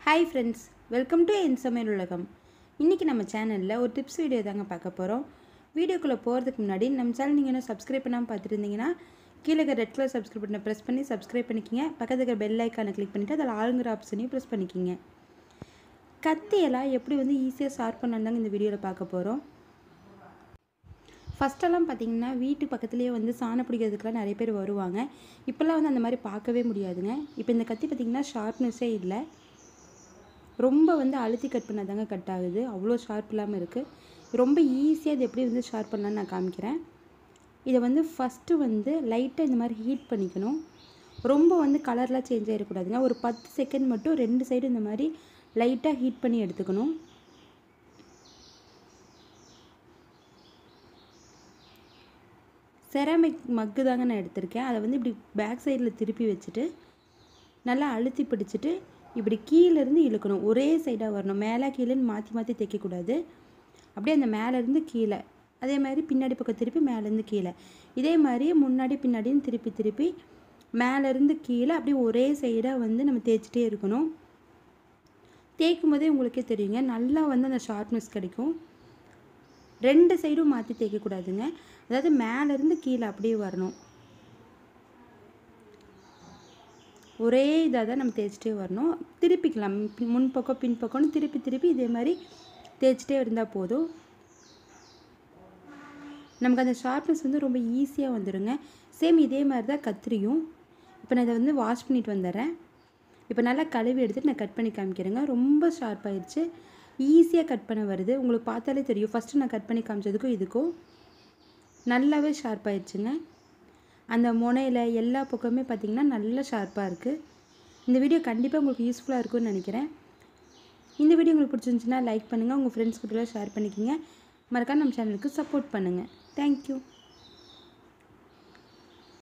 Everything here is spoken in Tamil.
ஹாய் ஃப்ரெண்ட்ஸ் வெல்கம் டு என் சமையல் உலகம் இன்றைக்கி நம்ம சேனலில் ஒரு டிப்ஸ் வீடியோ தாங்க பார்க்க போகிறோம் வீடியோக்குள்ளே போகிறதுக்கு முன்னாடி நம்ம சேனல் நீங்கள் இன்னும் சப்ஸ்கிரைப் பண்ணாமல் பார்த்துட்டு இருந்தீங்கன்னா கீழே இருக்கிற ரெட் கலர் சப்ஸ்கிரைப் பட்டனை ப்ரெஸ் பண்ணி சப்ஸ்கிரைப் பண்ணிக்கிங்க பக்கத்தில் இருக்கிற பெல் ஐக்கானை கிளிக் பண்ணிவிட்டு அதில் ஆளுங்கிற ஆப்ஷனையும் ப்ரெஸ் பண்ணிக்கிங்க கத்தியெல்லாம் எப்படி வந்து ஈஸியாக ஷார்ப் பண்ணாங்க இந்த வீடியோவில் பார்க்க போகிறோம் ஃபஸ்ட்டெல்லாம் பார்த்தீங்கன்னா வீட்டு பக்கத்துலேயே வந்து சாணம் பிடிக்கிறதுக்குலாம் நிறைய பேர் வருவாங்க இப்போல்லாம் வந்து அந்த மாதிரி பார்க்கவே முடியாதுங்க இப்போ இந்த கத்தி பார்த்திங்கன்னா ஷார்ப்னஸே இல்லை ரொம்ப வந்து அழுத்தி கட் பண்ணாதாங்க கட் ஆகுது அவ்வளோ ஷார்ப் இல்லாமல் இருக்குது ரொம்ப ஈஸியாக இது எப்படி வந்து ஷார்ப் பண்ணலான்னு நான் காமிக்கிறேன் இதை வந்து ஃபஸ்ட்டு வந்து லைட்டாக இந்த மாதிரி ஹீட் பண்ணிக்கணும் ரொம்ப வந்து கலர்லாம் சேஞ்ச் ஆகிடக்கூடாதுங்க ஒரு பத்து செகண்ட் மட்டும் ரெண்டு சைடும் இந்த மாதிரி லைட்டாக ஹீட் பண்ணி எடுத்துக்கணும் செராமிக் மக்கு தாங்க நான் எடுத்திருக்கேன் அதை வந்து இப்படி பேக் சைடில் திருப்பி வச்சுட்டு நல்லா அழுத்தி பிடிச்சிட்டு இப்படி கீழேருந்து இழுக்கணும் ஒரே சைடாக வரணும் மேலே கீழேன்னு மாற்றி மாற்றி தைக்கக்கூடாது அப்படியே அந்த மேலேருந்து கீழே அதே மாதிரி பின்னாடி பக்கம் திருப்பி மேலேருந்து கீழே இதே மாதிரி முன்னாடி பின்னாடியும் திருப்பி திருப்பி மேலேருந்து கீழே அப்படியே ஒரே சைடாக வந்து நம்ம தேய்ச்சிட்டே இருக்கணும் தேய்க்கும் போதே உங்களுக்கே தெரியுங்க நல்லா வந்து அந்த ஷார்ப்னஸ் கிடைக்கும் ரெண்டு சைடும் மாற்றி தேய்க்கக்கூடாதுங்க அதாவது மேலேருந்து கீழே அப்படியே வரணும் ஒரே இதாக தான் நம்ம தேய்ச்சிட்டே வரணும் திருப்பிக்கலாம் பின் முன் பக்கம் பின் பக்கம்னு திருப்பி திருப்பி இதே மாதிரி தேய்ச்சிட்டே இருந்தால் போதும் நமக்கு அந்த ஷார்ப்னஸ் வந்து ரொம்ப ஈஸியாக வந்துடுங்க சேம் இதே மாதிரி தான் கத்திரியும் இப்போ நான் இதை வந்து வாஷ் பண்ணிட்டு வந்துடுறேன் இப்போ நல்லா கழுவி எடுத்துகிட்டு நான் கட் பண்ணி காமிக்கிறேங்க ரொம்ப ஷார்ப் ஆயிடுச்சு ஈஸியாக கட் பண்ண வருது உங்களுக்கு பார்த்தாலே தெரியும் ஃபஸ்ட்டு நான் கட் பண்ணி காமிச்சதுக்கும் இதுக்கும் நல்லாவே ஷார்ப் ஆயிடுச்சுங்க அந்த முனையில் எல்லா பக்கமே பார்த்திங்கன்னா நல்லா ஷார்ப்பாக இருக்குது இந்த வீடியோ கண்டிப்பாக உங்களுக்கு யூஸ்ஃபுல்லாக இருக்கும்னு நினைக்கிறேன் இந்த வீடியோ உங்களுக்கு பிடிச்சிருந்துச்சுன்னா லைக் பண்ணுங்கள் உங்கள் ஃப்ரெண்ட்ஸ் கூட ஷேர் பண்ணிக்கிங்க மறக்காம நம்ம சேனலுக்கு சப்போர்ட் பண்ணுங்கள் தேங்க்யூ